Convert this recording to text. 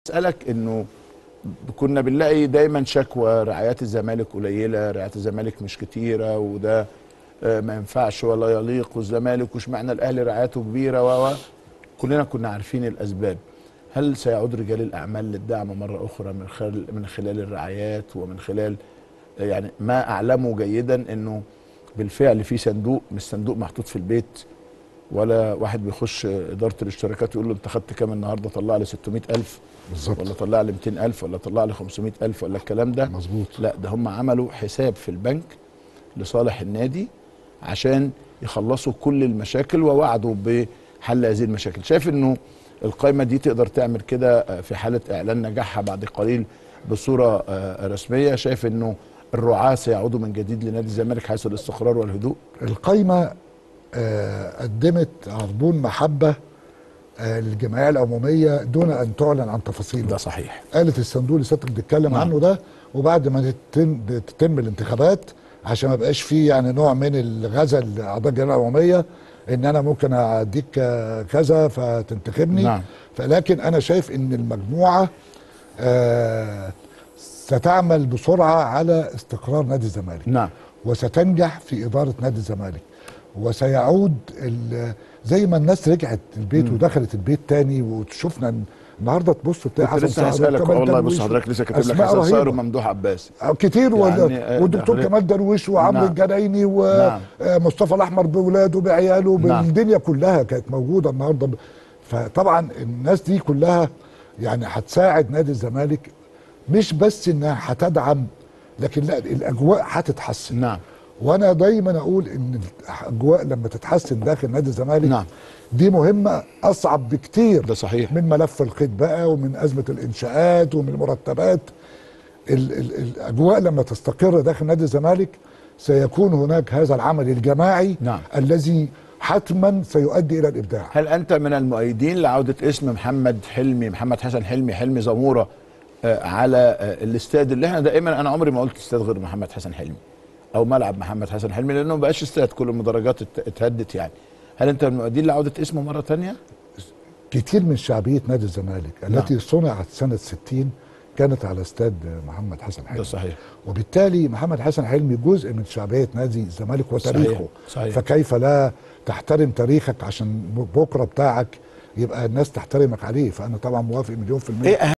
اسالك انه كنا بنلاقي دايما شكوى رعايات الزمالك قليله رعايات الزمالك مش كتيره وده آه، ما ينفعش ولا يليق والزمالك واشمعنى الاهلي رعايته كبيره و و. كلنا كنا عارفين الاسباب هل سيعود رجال الاعمال للدعم مره اخرى من خلال من خلال الرعايات ومن خلال آه، يعني ما اعلمه جيدا انه بالفعل في صندوق مش صندوق محطوط في البيت ولا واحد بيخش اداره الاشتراكات يقول له انت خدت كام النهارده طلع لي 600000 بالظبط ولا طلع لي 200000 ولا طلع لي 500000 ولا الكلام ده مظبوط لا ده هم عملوا حساب في البنك لصالح النادي عشان يخلصوا كل المشاكل ووعدوا بحل هذه المشاكل شايف انه القائمه دي تقدر تعمل كده آه، في حاله اعلان نجاحها بعد قليل بصوره آه، رسميه شايف انه الرعاة سيعودوا من جديد لنادي الزمالك حيث الاستقرار والهدوء القايمه آه، قدمت عربون محبه آه، للجمعيه العموميه دون ان تعلن عن تفاصيله ده صحيح قالت الصندوق اللي سيادتك بتتكلم نعم. عنه ده وبعد ما تتم, تتم الانتخابات عشان ما يبقاش فيه يعني نوع من الغزل لاعضاء الجمعيه العموميه ان انا ممكن اديك آه، كذا فتنتخبني نعم. فلكن انا شايف ان المجموعه آه ستعمل بسرعه على استقرار نادي الزمالك نعم وستنجح في اداره نادي الزمالك وسيعود ال- زي ما الناس رجعت البيت مم. ودخلت البيت تاني وشفنا النهارده تبص تلاقي كنت حسن لسه سعد هسألك وكمال والله بص درويش حضرتك لسه كاتب لك أسماء حسن صاير رهيبة. وممدوح عباس أو كتير يعني، وال- آه، والدكتور داخلين- كمال درويش وعمرو نعم. الجنايني نعم. ومصطفى الاحمر باولاده بعياله نعم. بالدنيا كلها كانت موجوده النهارده ب- فطبعا الناس دي كلها يعني هتساعد نادي الزمالك مش بس انها هتدعم لكن لا الاجواء هتتحسن نعم وانا دايما اقول ان الاجواء لما تتحسن داخل نادي الزمالك نعم. دي مهمه اصعب بكتير ده صحيح من ملف القيد بقى ومن ازمه الانشاءات ومن المرتبات ال ال الاجواء لما تستقر داخل نادي الزمالك سيكون هناك هذا العمل الجماعي نعم. الذي حتما سيؤدي الى الابداع هل انت من المؤيدين لعوده اسم محمد حلمي محمد حسن حلمي حلمي زموره آه، على آه، الاستاد اللي احنا دائما انا عمري ما قلت استاد غير محمد حسن حلمي او ملعب محمد حسن حلمي لانه ما بقاش استاد كل المدرجات ات- اتهدت يعني هل انت من المؤيدين لعوده اسمه مره تانية كتير من شعبيه نادي الزمالك التي صنعت سنه 60 كانت على استاد محمد حسن ده حلمي صحيح وبالتالي محمد حسن حلمي جزء من شعبيه نادي الزمالك وتاريخه صحيح، صحيح. فكيف لا تحترم تاريخك عشان بكره بتاعك يبقى الناس تحترمك عليه فانا طبعا موافق مليون في المية ايه